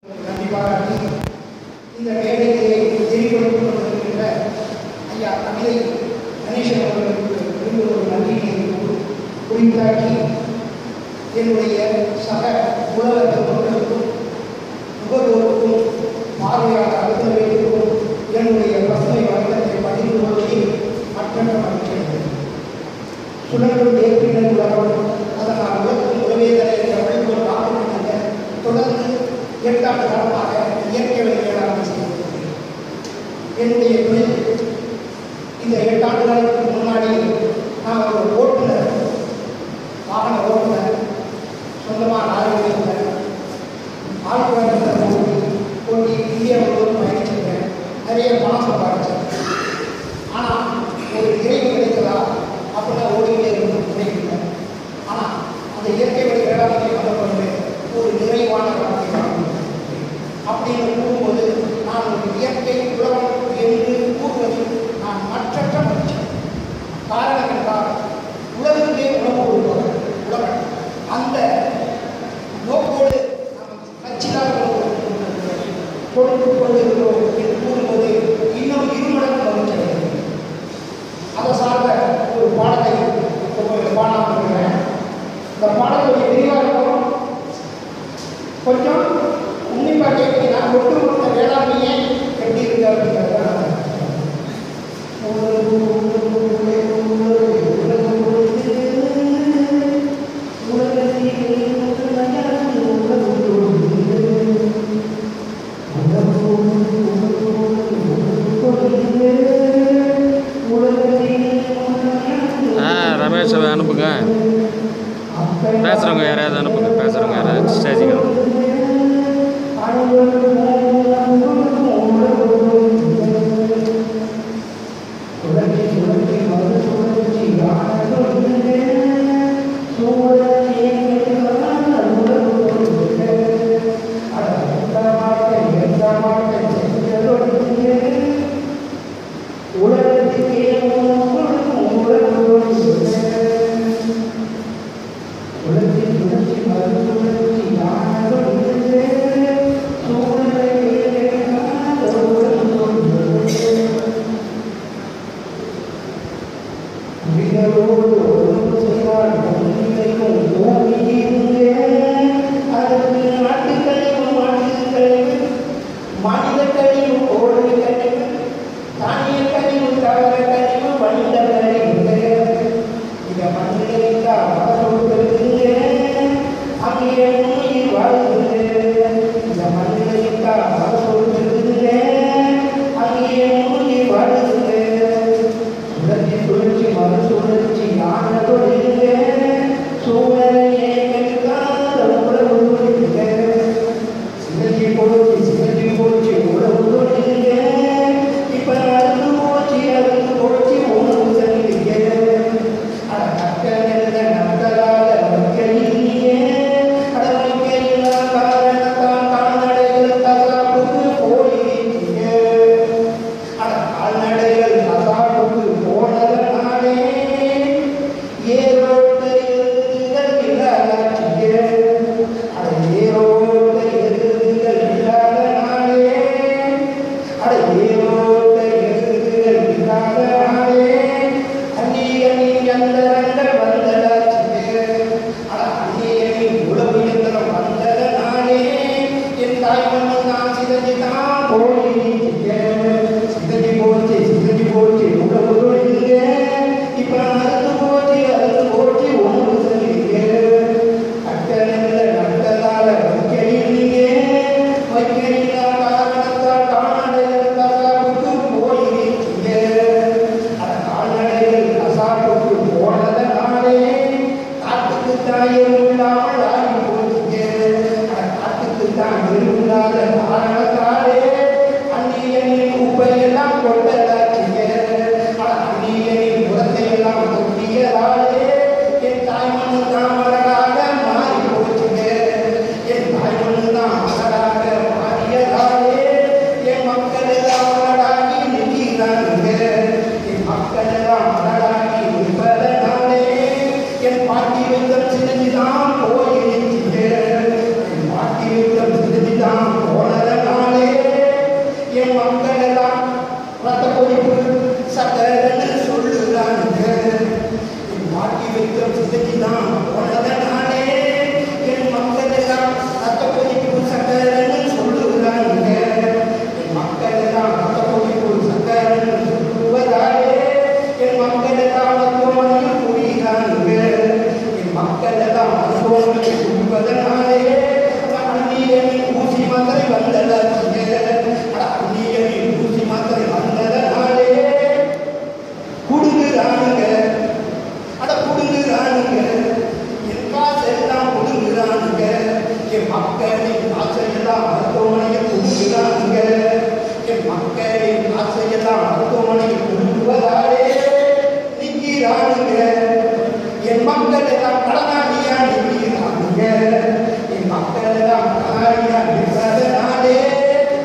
பாராட்டி இந்த மேடையை எரிபொருள் கொண்டிருக்கின்ற ஐயா கவிதை கணேசன் அவர்களுக்கு விரும்பும் ஒரு நன்றியை குறித்தாக்கி என்னுடைய சக உலக மக்களுக்கும் நுகர்வோருக்கும் பார்வையாளர் அலுவலர்களுக்கும் என்னுடைய பசுமை வழக்கத்தை பகிர்ந்து கொள்வதில் மற்றற்ற மகிழ்ச்சி சுழலும் ஏற்பினர் உலகம் அதனால் உலகம் உலவேதனை என்ற வழிபோல் ஆரம்பித்த தொடர்ந்து எட்டாண்டு காலமாக இயற்கை வேளாண்மை செய்து வருகிறேன். என்னுடைய தொழில் இந்த எட்டாண்டுகளுக்கு முன்னாடி நான் ஒரு ஓட்டுநர் வாகன ஓட்டுநர் சொந்தமாக லாரி ஓட்டுநர் ஆழ்வாரத்தில் ஓட்டி ஓட்டி இந்தியா முழுவதும் பயணிச்சிருக்கேன் நிறைய பணம் சம்பாதிச்சேன் ஆனால் ஒரு நிறைவு கிடைத்ததா அப்படின்னா ஓடிக்கிட்டே இருக்கும் கிடைக்கல ஆனால் அந்த இயற்கை வழி வேளாண்மை வந்த பிறகு ஒரு நிறைவான வாழ்க்கை வாழ முடியும். அப்படின்னு கூறும்போது நான் ஒரு இயற்கை உழவன் என்று கூறுவதில் நான் மற்றற்ற மகிழ்ச்சி காரணம் என்றால் உலகிலே உணவு கொடுப்பவர் உழவன் அந்த நோக்கோடு நாம் நச்சிலாக கொடுத்து கொண்டிருக்கிறோம் என்று கூறும்போது இன்னும் இருமடங்கு மகிழ்ச்சி அடைகிறது அதை சார்ந்த ஒரு பாடத்தை உங்களுக்கு பாடம் இருக்கிறேன் இந்த பாடம் கொஞ்சம் விரிவாக இருக்கும் கொஞ்சம் உன்னிப்பாக கேட்டீங்கன்னா ஒட்டுமொத்த வேளாண்மையே எப்படி இருக்கு அப்படிங்கிறத நான் ஆ ரமேஷ் அனுப்புங்க பேசுகிறவங்க யாரையாவது அனுப்புங்க பேசுகிறவங்க யாராவது ஸ்டேஜுக்கு மனித கழிவு கோழி கழிவு தானிய கழிவு தவற கழிவு மனித கழிவு இத மனிதனுக்கா மதப்படுத்துங்க அங்கே உயிர் வாழ்வுங்க இந்த மனிதனுக்கா மதப்படுத்துங்க அங்கே உயிர் வாழ்வுங்க சுழற்சி சுழற்சி மறு சுழற்சி ஆன தொழிலுங்க சூழலையே கெடுக்காத உறவு தொழிலுங்க சிதறி போச்சு சிதறி போச்சு உறவு தொழிலுங்க இப்ப அறுந்து போச்சு அறுந்து போச்சு உணவு தள்ளிங்க அட கற்கனல்ல நட்டலால வைக்கலிங்க அட வைக்கலில்லா காரணத்தான் கால்நடைகள் தசாப்புக்கு போயிருக்கீங்க அட கால்நடைகள் தசாப்புக்கு போனதனாலே ஏரோட்ட எருதுகள் இல்லாதாச்சிங்க அட ஏரோட்ட எருதுகள் இல்லாதனாலே அட ஏரோட்ட எருதுகள் இல்லாதனாலே அன்னி அன்னி யந்திரங்கள் வந்ததாச்சிங்க அட அன்னி அன்னி உழவு யந்திரம் வந்ததனாலே என் தாய் மண்ணு நான் சிதறி தான் போயிருக்கீங்க சிதறி போச்சு சிதறி போச்சு உழவு தொழிலுங்க இப்ப அறுத்து போச்சு அறுத்து போச்சு உணவு சொல்லிங்க அக்கறையில் நட்டதால வைக்கிறீங்க வைக்கிறீங்களா காரணத்தால் கால்நடைகள் கசாப்புக்கு போயிருக்கீங்க அந்த கால்நடைகள் கசாப்புக்கு போனதனாலே காட்டுக்கு தான் இல்லாமல் ஆகி போச்சுங்க அந்த காட்டுக்கு தான் இல்லாத காரணத்தாலே அந்நியனின் குப்பையெல்லாம் கொட்டதாச்சுங்க அந்நியனின் உரத்தை எல்லாம் கொட்டியதாலே என் தாய்மண்ணு தான் மலராக மாறி போச்சுங்க என் தாய்மண்ணு தான் மலராக மாறியதாலே என் மக்கள் எல்லாம் மலராகி நிற்கிறாங்க என் மக்கள் எல்லாம் மலராகி நிற்பதனாலே என் பாட்டி வெந்தம் சிறிதுதான் போயிருச்சுங்க என் பாட்டி வெந்தம் சிறிதுதான் வளர்ச்சியே அட அந்நியரின் ஊசி மாத்திரை வந்ததனாலே குடுங்குறானுங்க அட குடுங்குறானுங்க என் காசெல்லாம் குடுங்குறானுங்க என் மக்களின் ஆசையெல்லாம் மருத்துவமனையில் குடுங்குறானுங்க என் மக்களின் ஆசையெல்லாம் மருத்துவமனையில் குடுங்குவதாலே நிற்கிறானுங்க என் மக்கள் எல்லாம் கடனாளியா நிற்கிறானுங்க என் மக்கள் எல்லாம் கடனாளியா நிற்பதனாலே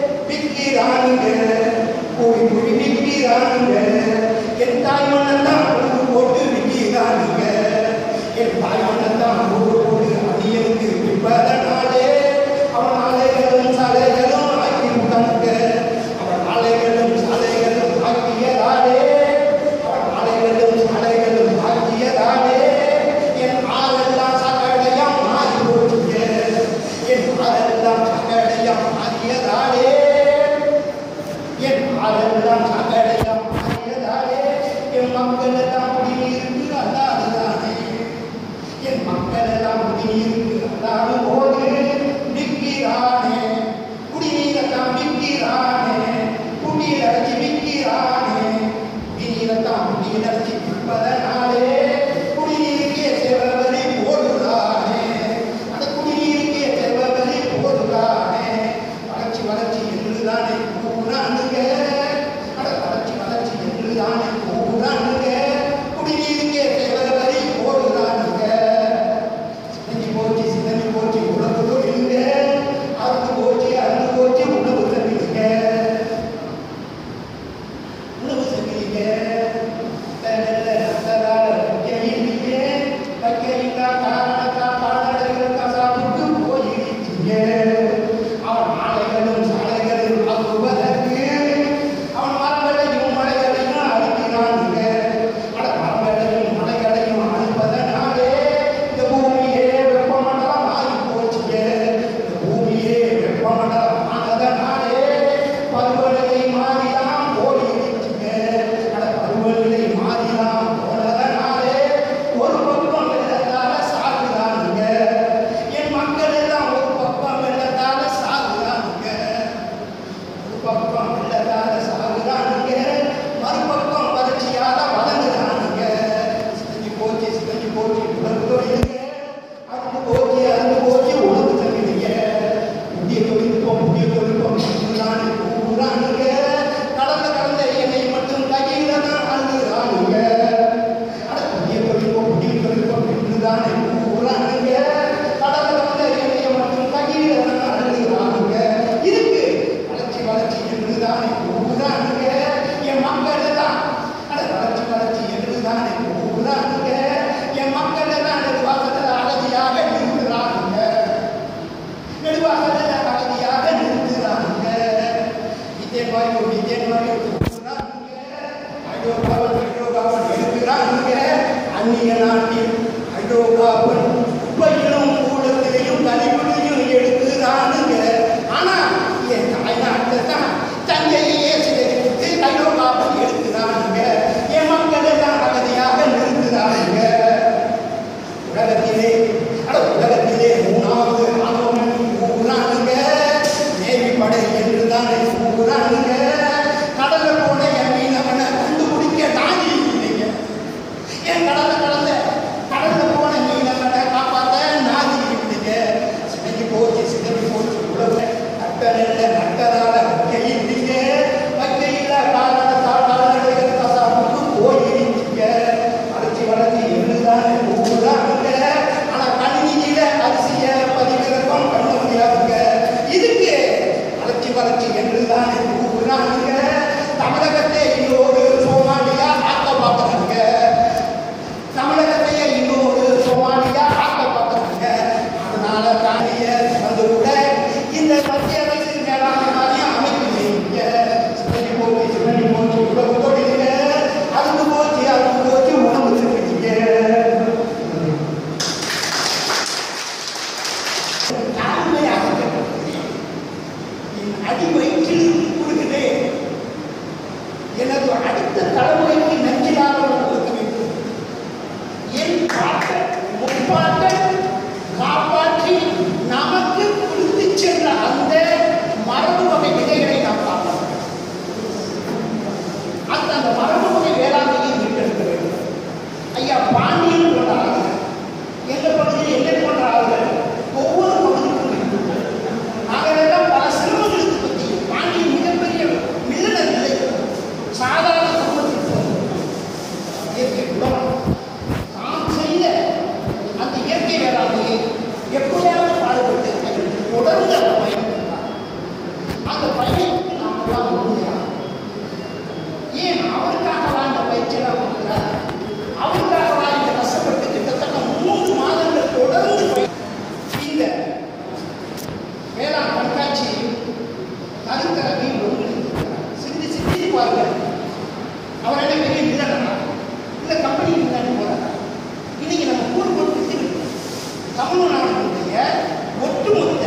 கருத்தரங்கை ஒருங்கிணைத்திருக்கிறார் சிந்தி சிந்தித்து பாருங்கள் அவர் என்ன பெரிய வில்லனா இந்த கம்பெனி முன்னாடி போறாரா இன்னைக்கு நம்ம கூறு போட்டு வித்துக்கிட்டு தமிழ்நாட்டினுடைய ஒட்டுமொத்த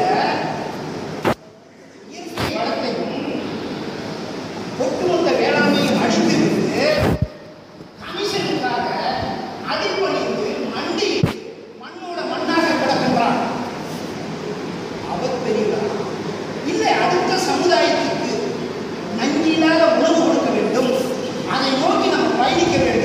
இயற்கை வளத்தையும் ஒட்டுமொத்த வேளாண்மையும் அழித்து விட்டு கமிஷனுக்காக அடிப்பணிந்து மண்டி மண்ணோட மண்ணாக கிடக்கின்றார் அவர் பெரியவர் இல்லை அடுத்த சமுதாயத்திற்கு நஞ்சில்லாத உணவு கொடுக்க வேண்டும் அதை நோக்கி நாம் பயணிக்க வேண்டும்